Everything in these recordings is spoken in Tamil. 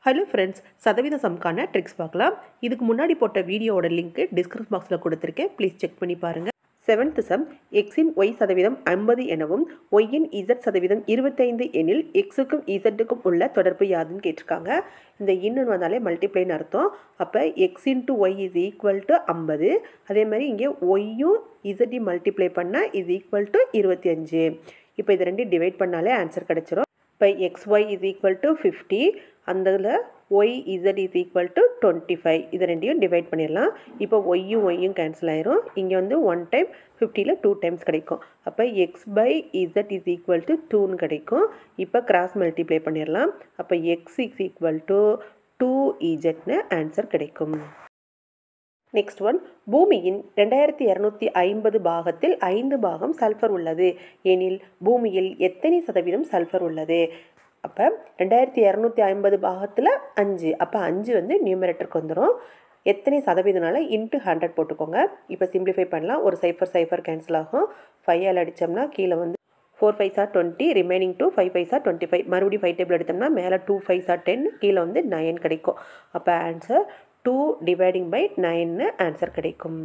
ஹலோ ஃப்ரெண்ட்ஸ் சதவீத சம்க்கான ட்ரிக்ஸ் பார்க்கலாம் இதுக்கு முன்னாடி போட்ட வீடியோவோட லிங்க் டிஸ்கிரிப்ஷன் பாக்ஸில் கொடுத்துருக்கேன் ப்ளீஸ் செக் பண்ணி பாருங்கள் செவன்த் சம் எக்ஸின் ஒய் சதவீதம் ஐம்பது எனவும் ஒய்யின் இசட் சதவீதம் இருபத்தைந்து எனில் எக்ஸுக்கும் இசட்டுக்கும் உள்ள தொடர்பு யாதுன்னு கேட்டிருக்காங்க இந்த இன்னுன்னு வந்தாலே மல்டிப்ளைன்னு அர்த்தம் அப்போ X into Y is equal to ஐம்பது அதே மாதிரி இங்கே ஒய்யும் இசட்டையும் மல்டிப்ளை பண்ணால் இஸ் ஈக்குவல் டு இருபத்தி அஞ்சு இப்போ இது ரெண்டையும் டிவைட் பண்ணாலே ஆன்சர் கிடச்சிரும் இப்போ X Y is equal to fifty அந்ததில் Y Z is equal to twenty five இது ரெண்டையும் டிவைட் பண்ணிடலாம் இப்போ ஒய்யும் ஒய்யும் கேன்சல் ஆயிரும் இங்கே வந்து ஒன் டைம் ஃபிஃப்டியில் டூ டைம்ஸ் கிடைக்கும் அப்போ X by Z is equal to டூன்னு கிடைக்கும் இப்போ கிராஸ் மல்டிப்ளை பண்ணிடலாம் அப்போ X is equal to two இஜட்னு ஆன்சர் கிடைக்கும் நெக்ஸ்ட் ஒன் பூமியின் ரெண்டாயிரத்தி இரநூத்தி ஐம்பது பாகத்தில் ஐந்து பாகம் சல்ஃபர் உள்ளது எனில் பூமியில் எத்தனை சதவீதம் சல்ஃபர் உள்ளது அப்போ ரெண்டாயிரத்தி இரநூத்தி ஐம்பது பாகத்தில் அஞ்சு அப்போ அஞ்சு வந்து நியூமரேட்டருக்கு வந்துடும் எத்தனை சதவீதனால இன்ட்டு ஹண்ட்ரட் போட்டுக்கோங்க இப்போ சிம்பிளிஃபை பண்ணலாம் ஒரு சைஃபர் சைஃபர் கேன்சல் ஆகும் ஃபைவ் ஆல் அடித்தோம்னா கீழே வந்து four five sir twenty remaining two five five sir twenty five மறுபடியும் ஃபைவ் டேபிள் எடுத்தோம்னா மேலே டூ ஃபைவ் சார் டென் கீழே வந்து நைன் கிடைக்கும் அப்போ ஆன்சர் டூ டிவைடிங் பை நைன்னு ஆன்சர் கிடைக்கும்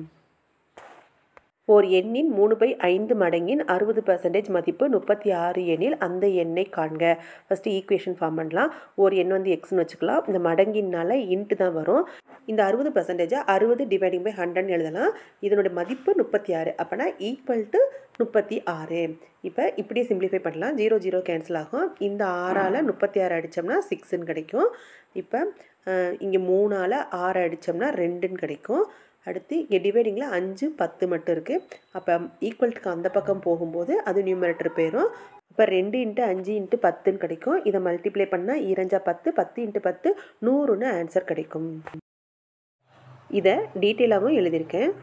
ஓர் எண்ணின் மூணு பை ஐந்து மடங்கின் அறுபது பர்சன்டேஜ் மதிப்பு முப்பத்தி ஆறு எண்ணில் அந்த எண்ணை காண்க ஃபஸ்ட்டு ஈக்குவேஷன் ஃபார்ம் பண்ணலாம் ஒரு எண் வந்து எக்ஸ்னு வச்சுக்கலாம் இந்த மடங்கினால இன்ட்டு தான் வரும் இந்த அறுபது பர்சன்டேஜை அறுபது டிவைடிங் பை ஹண்ட்ரட்னு எழுதலாம் இதனுடைய மதிப்பு முப்பத்தி ஆறு அப்போனா ஈக்குவல் டு முப்பத்தி ஆறு இப்போ இப்படியே சிம்பிளிஃபை பண்ணலாம் ஜீரோ ஜீரோ கேன்சல் ஆகும் இந்த ஆறால் முப்பத்தி ஆறு அடித்தோம்னா சிக்ஸுன்னு கிடைக்கும் இப்போ இங்கே மூணால் ஆறு அடித்தோம்னா ரெண்டுன்னு கிடைக்கும் அடுத்து இங்கே டிவைடிங்கில் அஞ்சு பத்து மட்டும் இருக்குது அப்போ ஈக்குவல்ட்டுக்கு அந்த பக்கம் போகும்போது அது நியூமரேட்டர் போயிடும் இப்போ ரெண்டு இன்ட்டு அஞ்சு இன்ட்டு பத்துன்னு கிடைக்கும் இதை மல்டிப்ளை பண்ணால் இரஞ்சா பத்து பத்து இன்ட்டு பத்து நூறுன்னு ஆன்சர் கிடைக்கும் இதை டீட்டெயிலாகவும் எழுதியிருக்கேன்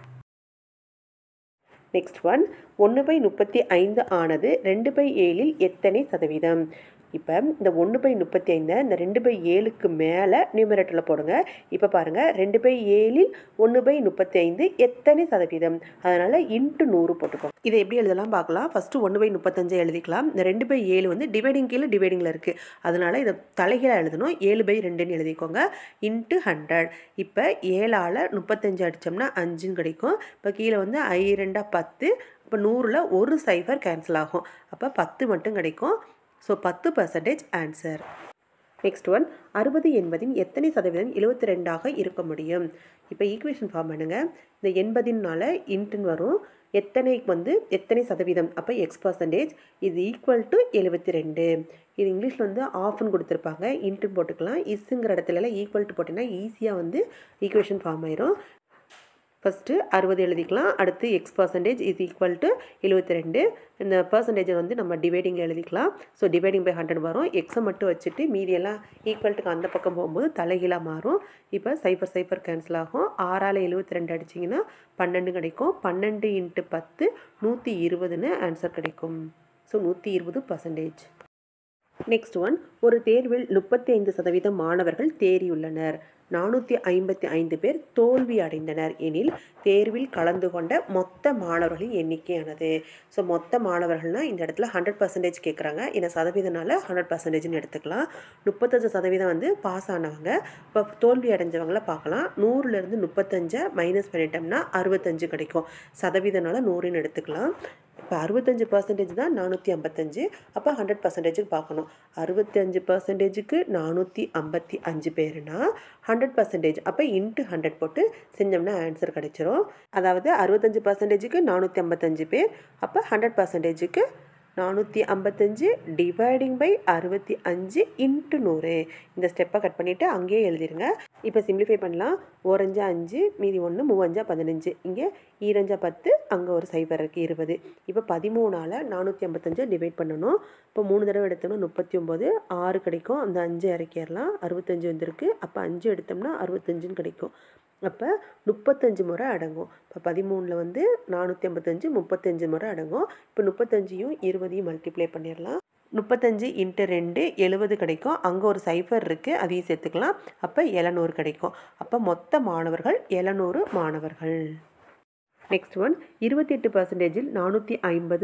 நெக்ஸ்ட் ஒன் ஒன்று பை முப்பத்தி ஐந்து ஆனது ரெண்டு பை ஏழில் எத்தனை சதவீதம் இப்போ இந்த ஒன்று பை முப்பத்தி ஐந்தை இந்த ரெண்டு பை ஏழுக்கு மேலே நியூமரேட்டரில் போடுங்க இப்போ பாருங்கள் ரெண்டு பை ஏழில் ஒன்று பை முப்பத்தி ஐந்து எத்தனை சதவீதம் அதனால் இன்ட்டு நூறு போட்டுக்கோங்க இதை எப்படி எழுதலாம் பார்க்கலாம் ஃபஸ்ட்டு ஒன்று பை முப்பத்தஞ்சு எழுதிக்கலாம் இந்த ரெண்டு பை ஏழு வந்து டிவைடிங் கீழே டிவைடிங்கில் இருக்குது அதனால் இதை தலைகீழாக எழுதணும் ஏழு பை ரெண்டுன்னு எழுதிக்கோங்க இன்ட்டு ஹண்ட்ரட் இப்போ ஏழால் முப்பத்தஞ்சு அடித்தோம்னா அஞ்சுன்னு கிடைக்கும் இப்போ கீழே வந்து ஐ ரெண்டாக பத்து இப்போ நூறில் ஒரு சைஃபர் கேன்சல் ஆகும் அப்போ பத்து மட்டும் கிடைக்கும் ஸோ பத்து பர்சன்டேஜ் ஆன்சர் நெக்ஸ்ட் ஒன் அறுபது என்பதின் எத்தனை சதவீதம் எழுபத்தி ரெண்டாக இருக்க முடியும் இப்போ ஈக்குவேஷன் ஃபார்ம் பண்ணுங்கள் இந்த எண்பதினால இன்ட்டுன்னு வரும் எத்தனைக்கு வந்து எத்தனை சதவீதம் அப்போ எக்ஸ் பர்சன்டேஜ் இது ஈக்குவல் டு எழுபத்தி ரெண்டு இது இங்கிலீஷில் வந்து ஆஃப்னு கொடுத்துருப்பாங்க இன்ட்டுன்னு போட்டுக்கலாம் இஸ்ஸுங்கிற இடத்துலலாம் ஈக்குவல் டு போட்டிங்கன்னா ஈஸியாக வந்து ஈக்குவேஷன் ஃபார்ம் ஆயிரும் ஃபஸ்ட்டு அறுபது எழுதிக்கலாம் அடுத்து X percentage is equal to எழுபத்தி ரெண்டு இந்த பர்சன்டேஜை வந்து நம்ம டிவைடிங்கில் எழுதிக்கலாம் ஸோ டிவைடிங் பை ஹண்ட்ரட் வரும் எக்ஸை மட்டும் வச்சுட்டு மீதியெல்லாம் ஈக்குவல்ட்டுக்கு அந்த பக்கம் போகும்போது தலைகீழாக மாறும் இப்போ சைஃபர் சைஃபர் கேன்சல் ஆகும் ஆறால் எழுபத்தி ரெண்டு அடிச்சிங்கன்னா பன்னெண்டு கிடைக்கும் பன்னெண்டு இன்ட்டு பத்து நூற்றி இருபதுன்னு ஆன்சர் கிடைக்கும் ஸோ நூற்றி இருபது பர்சன்டேஜ் நெக்ஸ்ட் ஒன் ஒரு தேர்வில் முப்பத்தி ஐந்து சதவீதம் மாணவர்கள் தேறியுள்ளனர் நானூற்றி ஐம்பத்தி ஐந்து பேர் தோல்வி அடைந்தனர் எனில் தேர்வில் கலந்து கொண்ட மொத்த மாணவர்களின் எண்ணிக்கையானது ஸோ மொத்த மாணவர்கள்னால் இந்த இடத்துல ஹண்ட்ரட் பர்சன்டேஜ் கேட்குறாங்க இந்த சதவீதனால ஹண்ட்ரட் பர்சன்டேஜ்னு எடுத்துக்கலாம் முப்பத்தஞ்சு சதவீதம் வந்து பாஸ் ஆனவங்க இப்போ தோல்வி அடைஞ்சவங்கள பார்க்கலாம் நூறுலேருந்து முப்பத்தஞ்சை மைனஸ் பண்ணிட்டோம்னா அறுபத்தஞ்சு கிடைக்கும் சதவீதனால நூறுன்னு எடுத்துக்கலாம் இப்போ அறுபத்தஞ்சு பர்சன்டேஜ் தான் நானூற்றி ஐம்பத்தஞ்சு அப்போ ஹண்ட்ரட் பர்சன்டேஜுக்கு பார்க்கணும் அறுபத்தஞ்சு பர்சன்டேஜுக்கு நானூற்றி ஐம்பத்தி அஞ்சு பேருனா ஹண்ட்ரட் பர்சன்டேஜ் அப்போ இன்ட்டு ஹண்ட்ரட் போட்டு செஞ்சோம்னா ஆன்சர் கிடைச்சிரும் அதாவது அறுபத்தஞ்சு பர்சன்டேஜுக்கு நானூற்றி ஐம்பத்தஞ்சு பேர் அப்போ ஹண்ட்ரட் பர்சன்டேஜுக்கு நானூற்றி ஐம்பத்தஞ்சு டிவைடிங் பை அறுபத்தி அஞ்சு இன்ட்டு நூறு இந்த ஸ்டெப்பை கட் பண்ணிவிட்டு அங்கேயே எழுதிருங்க இப்போ சிம்பிளிஃபை பண்ணலாம் ஓரஞ்சா அஞ்சு மீதி ஒன்று மூவஞ்சா பதினஞ்சு இங்கே ஈரஞ்சா பத்து அங்கே ஒரு சைபர் இருக்குது இருபது இப்போ பதிமூணால் நானூற்றி ஐம்பத்தஞ்சை டிவைட் பண்ணணும் இப்போ மூணு தடவை எடுத்தோம்னா முப்பத்தி ஒம்பது ஆறு கிடைக்கும் அந்த அஞ்சு இறக்கிடலாம் அறுபத்தஞ்சு வந்திருக்கு அப்போ அஞ்சு எடுத்தோம்னா அறுபத்தஞ்சுன்னு கிடைக்கும் அப்போ முப்பத்தஞ்சு முறை அடங்கும் இப்போ பதிமூணில் வந்து நானூற்றி ஐம்பத்தஞ்சு முப்பத்தஞ்சு முறை அடங்கும் இப்போ முப்பத்தஞ்சையும் இருபதையும் மல்டிப்ளை பண்ணிடலாம் முப்பத்தஞ்சு இன்ட்டு ரெண்டு எழுபது கிடைக்கும் அங்கே ஒரு சைஃபர் இருக்குது அதையும் சேர்த்துக்கலாம் அப்போ எழுநூறு கிடைக்கும் அப்போ மொத்த மாணவர்கள் எழுநூறு மாணவர்கள் நெக்ஸ்ட் ஒன் இருபத்தெட்டு பர்சன்டேஜில் நானூற்றி ஐம்பது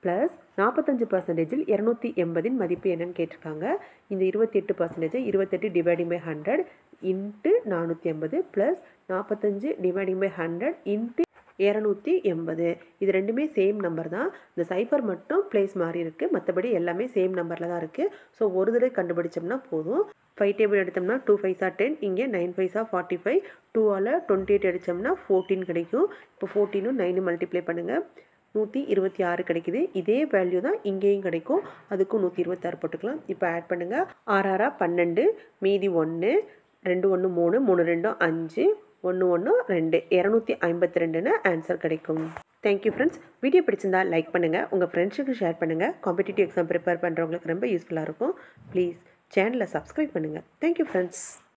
ப்ளஸ் நாற்பத்தஞ்சு பர்சன்டேஜில் இரநூத்தி எண்பதின் மதிப்பு என்னன்னு கேட்டிருக்காங்க இந்த இருபத்தி எட்டு பர்சன்டேஜ் இருபத்தெட்டு டிவைடிங் பை ஹண்ட்ரட் இன்ட்டு நானூற்றி ஐம்பது ப்ளஸ் நாற்பத்தஞ்சு டிவைடிங் பை ஹண்ட்ரட் இன்ட்டு இரநூத்தி எண்பது இது ரெண்டுமே சேம் நம்பர் தான் இந்த சைஃபர் மட்டும் பிளேஸ் மாறி இருக்குது மற்றபடி எல்லாமே சேம் நம்பரில் தான் இருக்குது ஸோ ஒரு தடவை கண்டுபிடிச்சோம்னா போதும் ஃபைவ் டேபிள் எடுத்தோம்னா டூ ஃபைவ்ஸா டென் இங்கே நைன் ஃபைவ்ஸா ஃபார்ட்டி ஃபைவ் டூவால் டுவெண்ட்டி எயிட் அடித்தோம்னா ஃபோர்டீன் கிடைக்கும் இப்போ ஃபோர்டீனும் நைனு மல்டிப்ளை பண்ணுங்கள் நூற்றி இருபத்தி ஆறு கிடைக்குது இதே வேல்யூ தான் இங்கேயும் கிடைக்கும் அதுக்கும் நூற்றி இருபத்தாறு போட்டுக்கலாம் இப்போ ஆட் பண்ணுங்கள் ஆறாரா பன்னெண்டு மீதி ஒன்று ரெண்டு ஒன்று மூணு மூணு ரெண்டும் அஞ்சு ஒன்று ஒன்று ரெண்டு இரநூத்தி ஐம்பத்தி ரெண்டுன்னு ஆன்சர் கிடைக்கும் தேங்க்யூ ஃப்ரெண்ட்ஸ் வீடியோ பிடிச்சிருந்தா லைக் பண்ணுங்கள் உங்கள் ஃப்ரெண்ட்ஸுக்கு ஷேர் பண்ணுங்கள் காம்படிட்டிவ் எக்ஸாம் ப்ரிப்பேர் பண்ணுறவங்களுக்கு ரொம்ப யூஸ்ஃபுல்லாக இருக்கும் ப்ளீஸ் சேனலை சப்ஸ்கிரைப் பண்ணுங்கள் தேங்க்யூ ஃப்ரெண்ட்ஸ்